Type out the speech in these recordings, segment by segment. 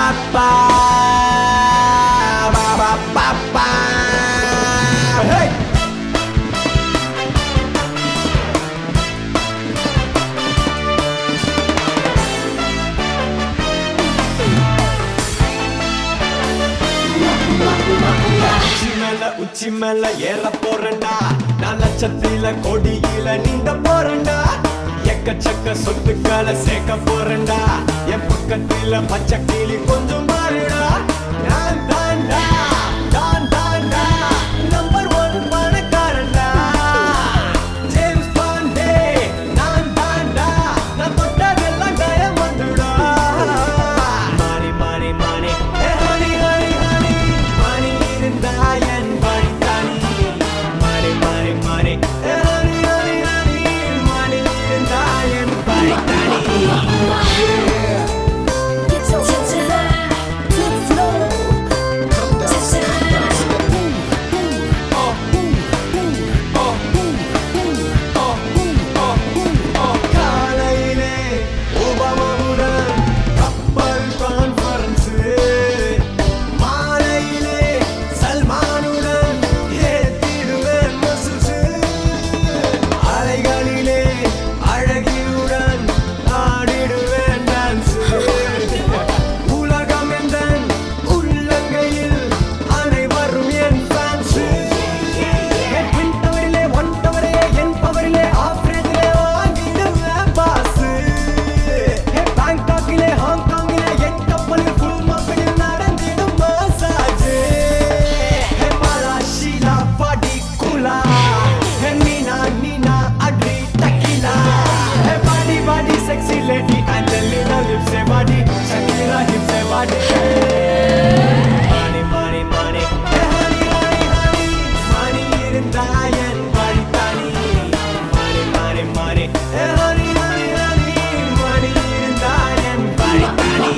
பா பா பா பா பா Hey! உச்சி மேல உச்சி மேல ஏற போறேன்டா நான் லட்சத்தில கொடியில நீந்த போறேன்டா எக்கச்சக்க சொத்துக்களை சேர்க்க போறேன்டா என் பக்கத்துல பச்சை கிளி கொஞ்சம் மாறுடா நான் தான்டா நான் தான்டா நம்பர் ஒன் பணக்காரன்டா ஜேம்ஸ் பாண்டே நான் தான்டா நான் தொட்டதெல்லாம் டயமண்டுடா மாறி மாறி மாறி ஏ ஹனி ஹனி ஹனி மணி இருந்தா என் வழித்தானி மாறி மாறி மாறி ஏ ஹனி ஹனி ஹனி மணி இருந்தா என் வழித்தானி காலையிலே உபமாவுடன் கப்பல் கான்ஃபரன்ஸ் மாலையிலே சல்மானுடன் ஏத்திடுவேன் மசுசு அலைகளிலே அழகியுடன் ஆடிடுவேன் டான்ஸ் உலகம் எந்தன் உள்ளங்கையில் அனைவரும் என் ஃபேன்ஸ் என் பின் டவரிலே ஒன் டவரே என் பவரிலே ஆஃப்ரேஜிலே வாங்கிடுவேன் பாஸ் பேங்காக்கிலே ஹாங்காங்கிலே என் கப்பலில் ஃபுல் மாப்பிடில் நடந்திடும் மசாஜ் மாலா ஷீலா பாடி குலா நீனா நீனா அக்ரி tequila body body sexy lady Angelina லிப்ஸே பாடி ஷக்கீரா ஹிப்ஸே பாடி மானி மானி மானி ஹனி ஹனி ஹனி மானி இருந்தா என் வழித்தானி மானி மானி மானி ஹனி ஹனி ஹனி மானி இருந்தா என் வழித்தானி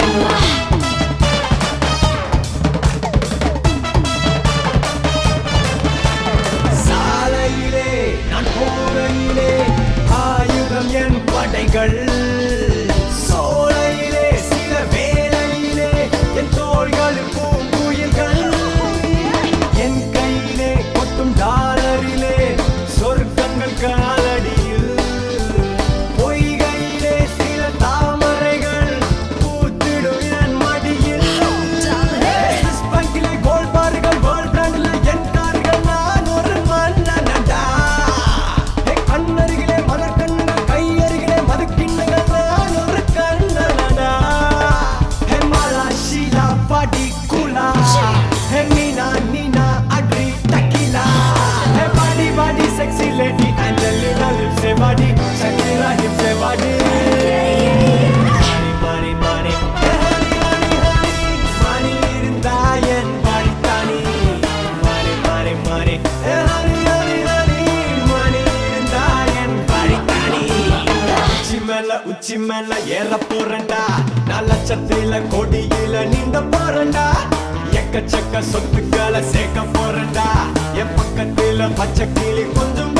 சாலையிலே நான் போகையிலே ஆயுதம் என் படைகள் சோலையிலே சில வேலையிலே என் தோள்கள் பூங்குயில்கள் என் கையிலே கொட்டும் டாலரிலே சொர்க்கங்கள் காலடியில் பொய்கையிலே சில தாமரைகள் பூத்திடும் என் மடியில் எஸ் பேங்கிலே கோல்ட் பார்கள் வேர்ல்ட் பிராண்ட்ல என் கார்கள் நான் ஒரு மன்னனடா ஏ கண்ணருகிலே மலர் கண்ணுகள் கை அருகிலே மது கிண்ணங்கள் நான் ஒரு கண்ணனடா ஹே மாலா ஷீலா பாடி குலா ஹே மீனா நீனா அட்ரி tequila hey body body sexy lady Angelina லிப்ஸே பாடி ஷக்கீரா ஹிப்ஸே பாடி மாறி மாறி மாறி ஹனி ஹனி ஹனி மணி இருந்தா என் வழித்தானி மாறி மாறி மாறி ஹனி ஹனி ஹனி மணி இருந்தா என் வழித்தானி உச்சி மேல உச்சி மேல ஏற போறேன்டா நான் லட்சத்தில கொடியில நீந்த போறேன்டா எக்கச்சக்க சொத்துக்களை சேர்க்க போறேன்டா என் பக்கத்துல பச்சை கிளி கொஞ்சம்